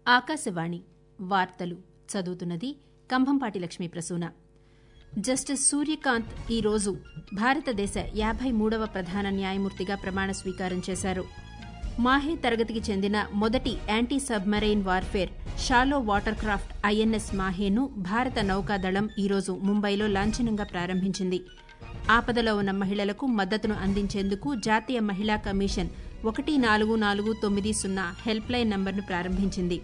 ఆకాశవాణి వార్తలు చదువుతున్నది కంభంపాటి లక్ష్మీ ప్రసూన జస్టిస్ సూర్యకాంత్ ఈ రోజు భారతదేశ యాభై మూడవ ప్రధాన న్యాయమూర్తిగా ప్రమాణ స్వీకారం చేశారు మాహే తరగతికి చెందిన మొదటి anti submarine warfare shallow water craft INS మాహేను భారత నౌకాదళం ఈరోజు ముంబైలో లాంఛనంగా ప్రారంభించింది ఆపదలో ఉన్న మహిళలకు మద్దతును అందించేందుకు జాతీయ మహిళా కమిషన్ ఒకటి నాలుగు నాలుగు తొమ్మిది సున్నా హెల్ప్ లైన్ నంబర్ను ప్రారంభించింది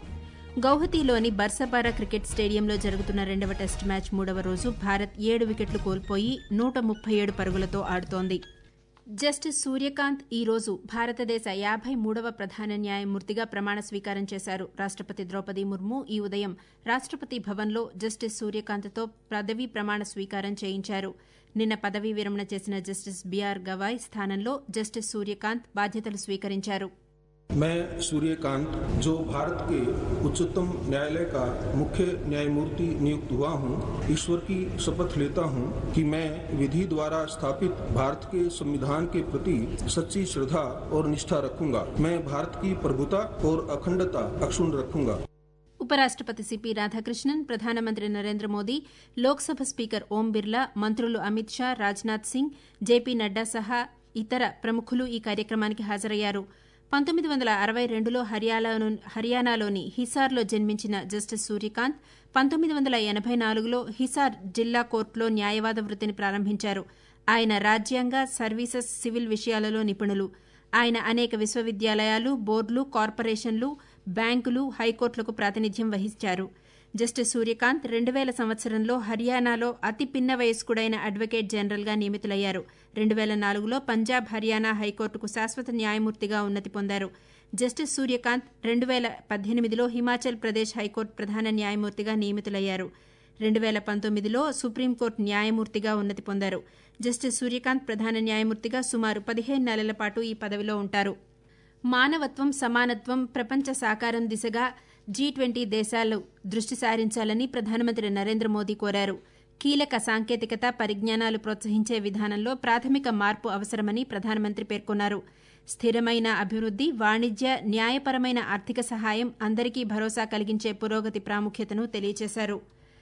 గౌహతిలోని బర్సపారా క్రికెట్ స్టేడియంలో జరుగుతున్న రెండవ టెస్ట్ మ్యాచ్ మూడవ రోజు భారత్ ఏడు వికెట్లు కోల్పోయి నూట ముప్పై ఏడు పరుగులతో ఆడుతోంది జస్టిస్ సూర్యకాంత్ ఈ రోజు భారతదేశ యాభై మూడవ ప్రధాన న్యాయమూర్తిగా ప్రమాణ స్వీకారం చేశారు రాష్టపతి ద్రౌపది ముర్ము ఈ ఉదయం రాష్టపతి భవన్లో జస్టిస్ సూర్యకాంత్తో పదవీ ప్రమాణ స్వీకారం చేయించారు నిన్న పదవీ విరమణ చేసిన జస్టిస్ బీఆర్ గవాయ్ స్థానంలో జస్టిస్ సూర్యకాంత్ బాధ్యతలు స్వీకరించారు मैं सूर्यकांत जो भारत के उच्चतम न्यायालय का मुख्य न्यायमूर्ति नियुक्त हुआ हूं, ईश्वर की शपथ लेता हूं कि मैं विधि द्वारा स्थापित भारत के संविधान के प्रति सच्ची श्रद्धा और निष्ठा रखूंगा मैं भारत की प्रभुता और अखंडता अक्षुण रखूंगा ఉపరాష్టపతి సిపి రాధాకృష్ణన్ ప్రధానమంత్రి నరేంద్ర మోదీ లోక్సభ స్పీకర్ ఓం బిర్లా మంత్రులు అమిత్ షా రాజ్నాథ్ సింగ్ జేపీ నడ్డా సహా ఇతర ప్రముఖులు ఈ కార్యక్రమానికి హాజరయ్యారు పంతొమ్మిది వందల అరవై రెండులో హర్యానాలోని హిసార్లో జన్మించిన జస్టిస్ సూర్యకాంత్ పంతొమ్మిది వందల ఎనబై నాలుగులో హిసార్ జిల్లా కోర్టులో న్యాయవాద వృత్తిని ప్రారంభించారు ఆయన రాజ్యాంగ సర్వీసెస్ సివిల్ విషయాలలో నిపుణులు ఆయన అనేక విశ్వవిద్యాలయాలు బోర్డులు కార్పొరేషన్లు బ్యాంకులు హైకోర్టులకు ప్రాతినిధ్యం వహించారు జస్టిస్ సూర్యకాంత్ రెండు వేల సంవత్సరంలో హర్యానాలో అతి పిన్న వయస్కుడైన అడ్వకేట్ జనరల్గా నియమితులయ్యారు రెండు వేల నాలుగులో పంజాబ్ హర్యానా హైకోర్టుకు శాశ్వత న్యాయమూర్తిగా ఉన్నతి పొందారు జస్టిస్ సూర్యకాంత్ రెండు వేల పద్దెనిమిదిలో హిమాచల్ ప్రదేశ్ హైకోర్టు ప్రధాన న్యాయమూర్తిగా నియమితులయ్యారు రెండు వేల పంతొమ్మిదిలో సుప్రీంకోర్టు న్యాయమూర్తిగా ఉన్నతి పొందారు జస్టిస్ సూర్యకాంత్ ప్రధాన న్యాయమూర్తిగా సుమారు పదిహేను నెలల పాటు ఈ పదవిలో ఉంటారు మానవత్వం సమానత్వం ప్రపంచ సాకారం దిశగా జీ ట్వంటీ దేశాలు దృష్టి సారించాలని ప్రధానమంత్రి నరేంద్ర మోదీ కోరారు కీలక సాంకేతికత పరిజ్ఞానాలు ప్రోత్సహించే విధానంలో ప్రాథమిక మార్పు అవసరమని ప్రధానమంత్రి పేర్కొన్నారు స్థిరమైన అభివృద్ది వాణిజ్య న్యాయపరమైన ఆర్థిక సహాయం అందరికీ భరోసా కలిగించే పురోగతి ప్రాముఖ్యతను తెలియజేశారు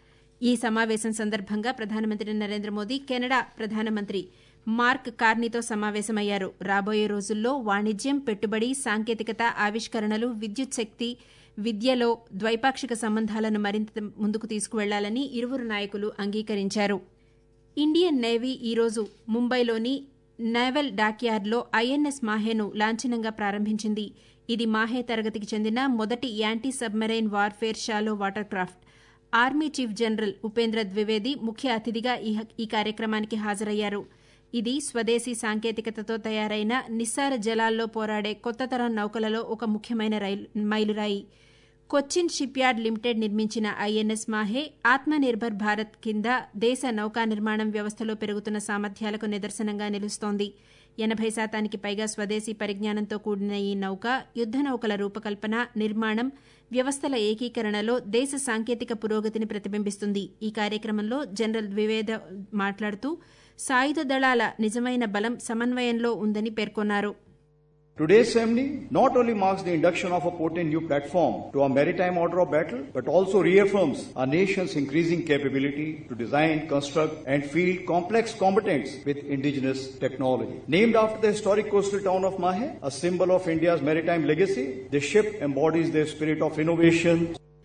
ఈ సమావేశం సందర్భంగా ప్రధానమంత్రి నరేంద్ర మోదీ కెనడా ప్రధానమంత్రి మార్క్ కార్నీతో సమావేశమయ్యారు రాబోయే రోజుల్లో వాణిజ్యం పెట్టుబడి సాంకేతికత ఆవిష్కరణలు విద్యుత్ శక్తి విద్యలో ద్వైపాక్షిక సంబంధాలను మరింత ముందుకు తీసుకువెళ్లాలని ఇరువురు నాయకులు అంగీకరించారు ఇండియన్ నేవీ ఈరోజు ముంబైలోని నేవల్ డాక్యార్డ్లో ఐఎన్ఎస్ మాహేను లాంఛనంగా ప్రారంభించింది ఇది మాహే తరగతికి చెందిన మొదటి anti submarine warfare shallow water craft army chief general Upendra Dwivedi ముఖ్య అతిథిగా ఈ కార్యక్రమానికి హాజరయ్యారు ఇది స్వదేశీ సాంకేతికతతో తయారైన నిస్సార జలాల్లో పోరాడే కొత్త తరం నౌకలలో ఒక ముఖ్యమైన మైలురాయి కొచ్చిన్ షిప్ యార్డ్ లిమిటెడ్ నిర్మించిన ఐఎన్ఎస్ మాహే ఆత్మనిర్భర్ భారత్ కింద దేశ నౌకా నిర్మాణం వ్యవస్థలో పెరుగుతున్న సామర్థ్యాలకు నిదర్శనంగా నిలుస్తోంది ఎనబై శాతానికి పైగా స్వదేశీ పరిజ్ఞానంతో కూడిన ఈ నౌక యుద్ద నౌకల రూపకల్పన నిర్మాణం వ్యవస్థల ఏకీకరణలో దేశ సాంకేతిక పురోగతిని ప్రతిబింబిస్తుంది ఈ కార్యక్రమంలో జనరల్ ద్వివేద మాట్లాడుతూ సాయుధ దళాల నిజమైన బలం సమన్వయంలో ఉందని పేర్కొన్నారు Today's ceremony not only marks the induction of a potent new platform to our maritime order of battle, but also reaffirms our nation's increasing capability to design, construct, and field complex combatants with indigenous technology. Named after the historic coastal town of Mahe, a symbol of India's maritime legacy, the ship embodies the spirit of innovation,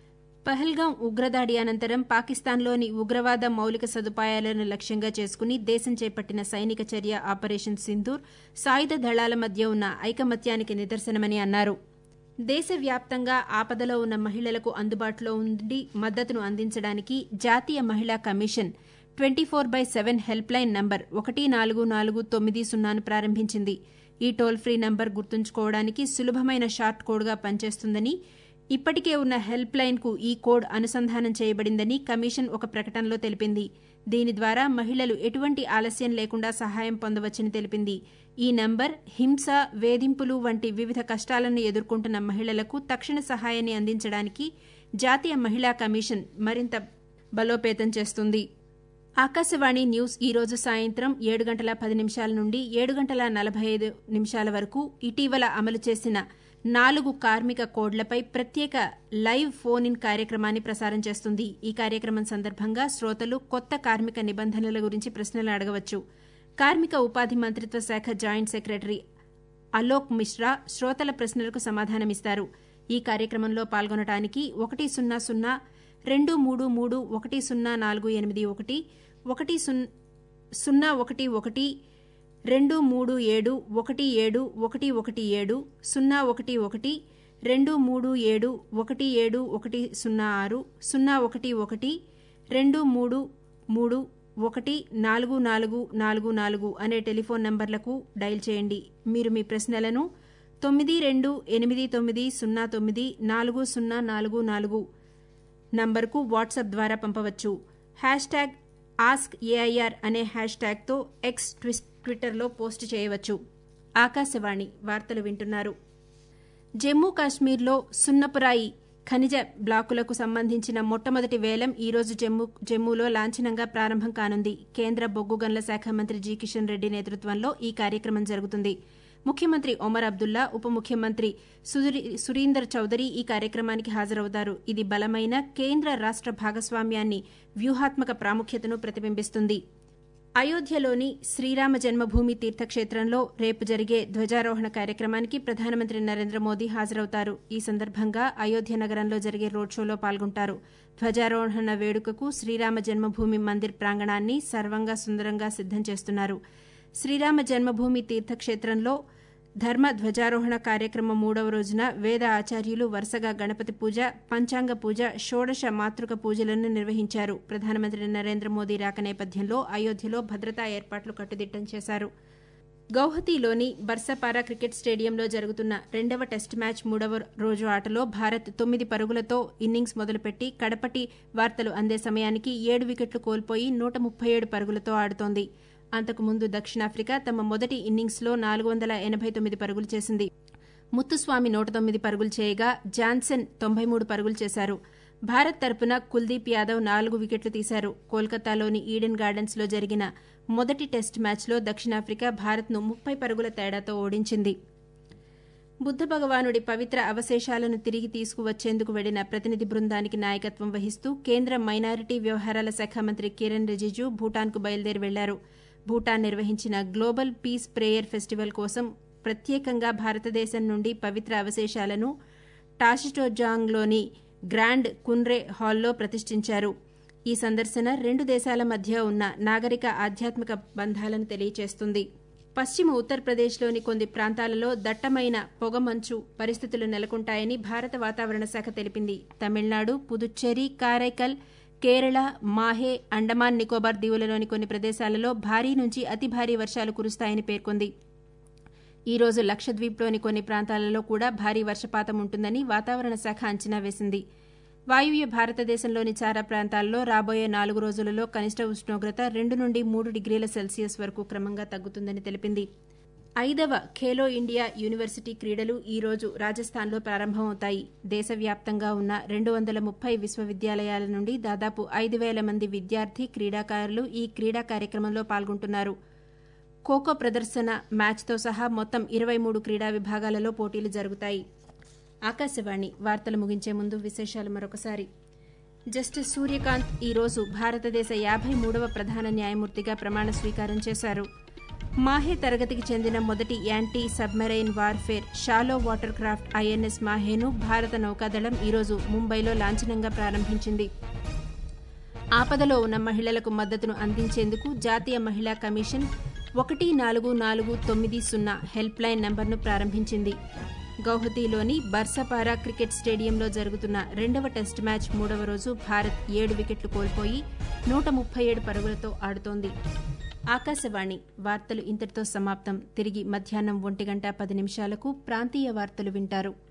Pahalgam ఉగ్రదాడి అనంతరం పాకిస్తాన్లోని ఉగ్రవాద మౌలిక సదుపాయాలను లక్ష్యంగా చేసుకుని దేశం చేపట్టిన సైనిక చర్య ఆపరేషన్ సింధూర్ సాయుధ దళాల మధ్య ఉన్న ఐకమత్యానికి నిదర్శనమని అన్నారు దేశవ్యాప్తంగా ఆపదలో ఉన్న మహిళలకు అందుబాటులో ఉండి మద్దతును అందించడానికి జాతీయ మహిళా commission twenty four by seven helpline number ఒకటి నాలుగు నాలుగు తొమ్మిది సున్నాను ప్రారంభించింది ఈ టోల్ ఫ్రీ నంబర్ గుర్తుంచుకోవడానికి సులభమైన షార్ట్ కోడ్గా పనిచేస్తుందని ఇప్పటికే ఉన్న హెల్ప్ లైన్కు ఈ కోడ్ అనుసంధానం చేయబడిందని కమిషన్ ఒక ప్రకటనలో తెలిపింది దీని ద్వారా మహిళలు ఎటువంటి ఆలస్యం లేకుండా సహాయం పొందవచ్చని తెలిపింది ఈ నంబర్ హింస వేధింపులు వంటి వివిధ కష్టాలను ఎదుర్కొంటున్న మహిళలకు తక్షణ సహాయాన్ని అందించడానికి జాతీయ మహిళా కమిషన్ మరింత బలోపేతం చేస్తుంది ఆకాశవాణి న్యూస్ ఈ రోజు సాయంత్రం ఏడు గంటల పది నిమిషాల నుండి ఏడు గంటల నలభై ఐదు నిమిషాల వరకు ఇటీవల అమలు చేసిన నాలుగు కార్మిక కోడ్లపై ప్రత్యేక లైవ్ ఫోన్ ఇన్ కార్యక్రమాన్ని ప్రసారం చేస్తుంది ఈ కార్యక్రమం సందర్భంగా శ్రోతలు కొత్త కార్మిక నిబంధనల గురించి ప్రశ్నలు అడగవచ్చు కార్మిక ఉపాధి మంత్రిత్వ శాఖ జాయింట్ సెక్రటరీ అలోక్ మిశ్రా శ్రోతల ప్రశ్నలకు సమాధానమిస్తారు ఈ కార్యక్రమంలో పాల్గొనడానికి ఒకటి సున్నా సున్నా రెండు మూడు మూడు ఒకటి సున్నా నాలుగు ఎనిమిది ఒకటి ఒకటి సున్నా ఒకటి ఒకటి రెండు మూడు ఏడు ఒకటి ఏడు ఒకటి ఒకటి ఏడు సున్నా ఒకటి ఒకటి రెండు మూడు ఏడు ఒకటి ఏడు ఒకటి సున్నా ఆరు సున్నా ఒకటి ఒకటి రెండు మూడు మూడు ఒకటి నాలుగు నాలుగు నాలుగు నాలుగు అనే టెలిఫోన్ నంబర్లకు డయల్ చేయండి మీరు మీ ప్రశ్నలను తొమ్మిది రెండు ఎనిమిది తొమ్మిది సున్నా తొమ్మిది నాలుగు సున్నా నాలుగు నాలుగు నంబర్కు వాట్సాప్ ద్వారా పంపవచ్చు హ్యాష్ ట్యాగ్ ఆస్క్ ఏఐఆర్ అనే హ్యాష్ ట్యాగ్తో ఎక్స్ ట్విట్టర్లో పోస్ట్ చేయవచ్చు ఆకాశవాణి వార్తలు వింటున్నారు జమ్మూ కాశ్మీర్లో సున్నపురాయి ఖనిజ బ్లాకులకు సంబంధించిన మొట్టమొదటి వేలం ఈరోజు జమ్మూ జమ్మూలో లాంఛనంగా ప్రారంభం కానుంది కేంద్ర బొగ్గు గనుల శాఖ మంత్రి జి కిషన్ రెడ్డి నేతృత్వంలో ఈ కార్యక్రమం జరుగుతుంది ముఖ్యమంత్రి ఒమర్ అబ్దుల్లా ఉప ముఖ్యమంత్రి సురీందర్ చౌదరి ఈ కార్యక్రమానికి హాజరవుతారు ఇది బలమైన కేంద్ర రాష్ట భాగస్వామ్యాన్ని వ్యూహాత్మక ప్రాముఖ్యతను ప్రతిబింబిస్తుంది అయోధ్యలోని శ్రీరామ జన్మభూమి తీర్థక్షేత్రంలో రేపు జరిగే ధ్వజారోహణ కార్యక్రమానికి ప్రధానమంత్రి నరేంద్ర మోదీ హాజరవుతారు ఈ సందర్భంగా అయోధ్య నగరంలో జరిగే రోడ్ షోలో పాల్గొంటారు ధ్వజారోహణ వేడుకకు శ్రీరామ జన్మభూమి మందిర్ ప్రాంగణాన్ని సర్వంగా సుందరంగా సిద్దం చేస్తున్నారు శ్రీరామ జన్మభూమి తీర్థక్షేత్రంలో ధర్మ ధ్వజారోహణ కార్యక్రమం మూడవ రోజున వేద ఆచార్యులు వరుసగా గణపతి పూజ పంచాంగ పూజ షోడశ మాతృక పూజలను నిర్వహించారు ప్రధానమంత్రి నరేంద్ర మోదీ రాక నేపథ్యంలో అయోధ్యలో భద్రతా ఏర్పాట్లు కట్టుదిట్టం చేశారు గౌహతిలోని బర్సపారా క్రికెట్ స్టేడియంలో జరుగుతున్న రెండవ టెస్ట్ మ్యాచ్ మూడవ రోజు ఆటలో భారత్ తొమ్మిది పరుగులతో ఇన్నింగ్స్ మొదలుపెట్టి కడపటి వార్తలు అందే సమయానికి ఏడు వికెట్లు కోల్పోయి నూట ముప్పై ఏడు పరుగులతో ఆడుతోంది అంతకుముందు దక్షిణాఫ్రికా తమ మొదటి ఇన్నింగ్స్లో నాలుగు వందల ఎనభై తొమ్మిది పరుగులు చేసింది ముత్తుస్వామి నూట తొమ్మిది పరుగులు చేయగా జాన్సన్ తొంభై మూడు పరుగులు చేశారు భారత్ తరపున కుల్దీప్ యాదవ్ నాలుగు వికెట్లు తీశారు కోల్కతాలోని ఈడెన్ గార్డెన్స్లో జరిగిన మొదటి టెస్ట్ మ్యాచ్లో దక్షిణాఫ్రికా భారత్ను ముప్పై పరుగుల తేడాతో ఓడించింది బుద్ధ భగవానుడి పవిత్ర అవశేషాలను తిరిగి తీసుకువచ్చేందుకు వెళ్లిన ప్రతినిధి బృందానికి నాయకత్వం వహిస్తూ కేంద్ర మైనారిటీ వ్యవహారాల శాఖ మంత్రి కిరణ్ రిజిజు భూటాన్కు బయలుదేరి వెళ్లారు భూటాన్ నిర్వహించిన గ్లోబల్ పీస్ ప్రేయర్ ఫెస్టివల్ కోసం ప్రత్యేకంగా భారతదేశం నుండి పవిత్ర అవశేషాలను టాషిటోజాంగ్లోని గ్రాండ్ కున్రే హాల్లో ప్రతిష్ఠించారు ఈ సందర్శన రెండు దేశాల మధ్య ఉన్న నాగరిక ఆధ్యాత్మిక బంధాలను తెలియచేస్తుంది పశ్చిమ ఉత్తరప్రదేశ్లోని కొన్ని ప్రాంతాలలో దట్టమైన పొగమంచు పరిస్థితులు నెలకొంటాయని భారత వాతావరణ శాఖ తెలిపింది తమిళనాడు పుదుచ్చేరి కారైకల్ కేరళ మాహే అండమాన్ నికోబార్ దీవులలోని కొన్ని ప్రదేశాలలో భారీ నుంచి అతి భారీ వర్షాలు కురుస్తాయని పేర్కొంది ఈ రోజు లక్షద్వీప్లోని కొన్ని ప్రాంతాలలో కూడా భారీ వర్షపాతం ఉంటుందని వాతావరణ శాఖ అంచనా వేసింది వాయువ్య భారతదేశంలోని చాలా ప్రాంతాల్లో రాబోయే నాలుగు రోజులలో కనిష్ట ఉష్ణోగ్రత రెండు నుండి మూడు డిగ్రీల సెల్సియస్ వరకు క్రమంగా తగ్గుతుందని తెలిపింది ఐదవ ఖేలో ఇండియా యూనివర్సిటీ క్రీడలు ఈ రోజు రాజస్థాన్లో ప్రారంభమవుతాయి దేశవ్యాప్తంగా ఉన్న రెండు వందల ముప్పై విశ్వవిద్యాలయాల నుండి దాదాపు ఐదు వేల మంది విద్యార్థి క్రీడాకారులు ఈ క్రీడా కార్యక్రమంలో పాల్గొంటున్నారు ఖోఖో ప్రదర్శన మ్యాచ్తో సహా మొత్తం ఇరవై మూడు క్రీడా విభాగాలలో పోటీలు జరుగుతాయి ఆకాశవాణి వార్తలు ముగించే ముందు విశేషాలు మరొకసారి జస్టిస్ సూర్యకాంత్ ఈ రోజు భారతదేశ యాభై మూడవ ప్రధాన న్యాయమూర్తిగా ప్రమాణ స్వీకారం చేశారు మాహే తరగతికి చెందిన మొదటి anti submarine warfare shallow water craft INS మాహేను భారత నౌకాదళం ఈరోజు ముంబైలో లాంఛనంగా ప్రారంభించింది ఆపదలో ఉన్న మహిళలకు మద్దతును అందించేందుకు జాతీయ మహిళా కమిషన్ ఒకటి నాలుగు నాలుగు తొమ్మిది సున్నా హెల్ప్ లైన్ నంబర్ను ప్రారంభించింది గౌహతిలోని బర్సపారా క్రికెట్ స్టేడియంలో జరుగుతున్న రెండవ టెస్ట్ మ్యాచ్ మూడవ రోజు భారత్ ఏడు వికెట్లు కోల్పోయి నూట ముప్పై ఏడు పరుగులతో ఆడుతోంది ఆకాశవాణి వార్తలు ఇంతటితో సమాప్తం తిరిగి మధ్యాహ్నం ఒంటి గంట పది నిమిషాలకు ప్రాంతీయ వార్తలు వింటారు